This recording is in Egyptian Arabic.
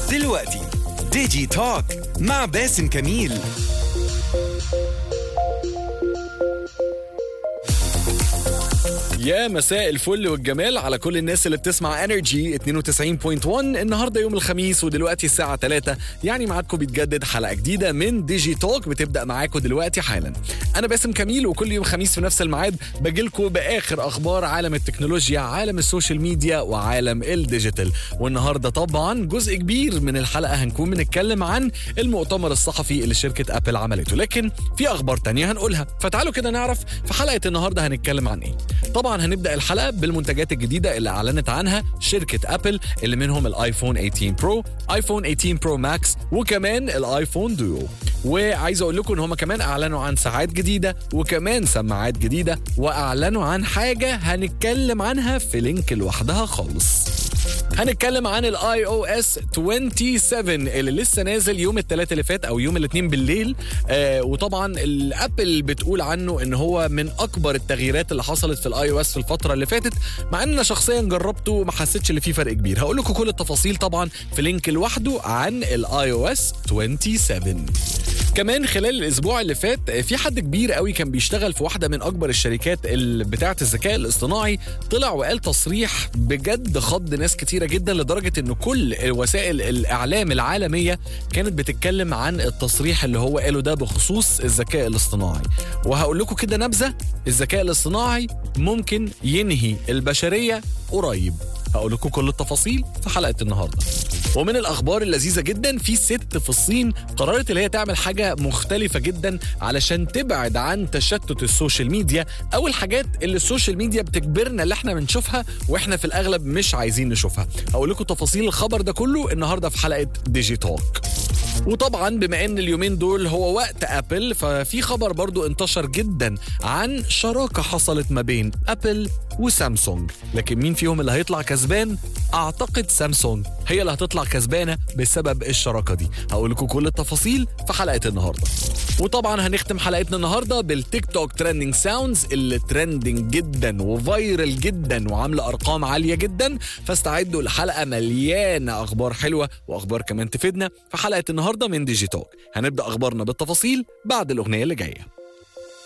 دلوقتي ديجي توك مع باسم كميل يا مساء الفل والجمال على كل الناس اللي بتسمع انرجي 92.1 النهارده يوم الخميس ودلوقتي الساعه 3 يعني ميعادكم بيتجدد حلقه جديده من ديجي توك بتبدا معاكم دلوقتي حالا انا باسم كميل وكل يوم خميس في نفس الميعاد باجي لكم باخر اخبار عالم التكنولوجيا عالم السوشيال ميديا وعالم الديجيتال والنهارده طبعا جزء كبير من الحلقه هنكون بنتكلم عن المؤتمر الصحفي اللي شركه ابل عملته لكن في اخبار تانية هنقولها فتعالوا كده نعرف في حلقه النهارده هنتكلم عن ايه طبعا هنبدا الحلقه بالمنتجات الجديده اللي اعلنت عنها شركه ابل اللي منهم الايفون 18 برو ايفون 18 برو ماكس وكمان الايفون دو وعايز اقول لكم ان هم كمان اعلنوا عن ساعات جديده وكمان سماعات جديده واعلنوا عن حاجه هنتكلم عنها في لينك لوحدها خالص هنتكلم عن الاي او اس 27 اللي لسه نازل يوم الثلاث اللي فات او يوم الاثنين بالليل آه وطبعا الابل بتقول عنه ان هو من اكبر التغييرات اللي حصلت في الاي او اس في الفتره اللي فاتت مع ان انا شخصيا جربته وما حسيتش ان في فرق كبير هقول لكم كل التفاصيل طبعا في لينك لوحده عن الاي او اس 27 كمان خلال الاسبوع اللي فات في حد كبير قوي كان بيشتغل في واحده من اكبر الشركات ال- بتاعه الذكاء الاصطناعي طلع وقال تصريح بجد خض ناس كتيره جدا لدرجه ان كل وسائل الاعلام العالميه كانت بتتكلم عن التصريح اللي هو قاله ده بخصوص الذكاء الاصطناعي وهقول لكم كده نبذه الذكاء الاصطناعي ممكن ينهي البشريه قريب هقول لكم كل التفاصيل في حلقه النهارده ومن الاخبار اللذيذه جدا في ست في الصين قررت اللي هي تعمل حاجه مختلفه جدا علشان تبعد عن تشتت السوشيال ميديا او الحاجات اللي السوشيال ميديا بتجبرنا اللي احنا بنشوفها واحنا في الاغلب مش عايزين نشوفها هقول لكم تفاصيل الخبر ده كله النهارده في حلقه ديجي توك وطبعا بما ان اليومين دول هو وقت ابل ففي خبر برضو انتشر جدا عن شراكه حصلت ما بين ابل وسامسونج لكن مين فيهم اللي هيطلع كسبان اعتقد سامسونج هي اللي هتطلع كسبانه بسبب الشراكه دي هقول لكم كل التفاصيل في حلقه النهارده وطبعا هنختم حلقتنا النهارده بالتيك توك ترending ساوندز اللي ترندنج جدا وفايرل جدا وعامله ارقام عاليه جدا فاستعدوا لحلقه مليانه اخبار حلوه واخبار كمان تفيدنا في حلقه النهارده من ديجي توك هنبدا اخبارنا بالتفاصيل بعد الاغنيه اللي جايه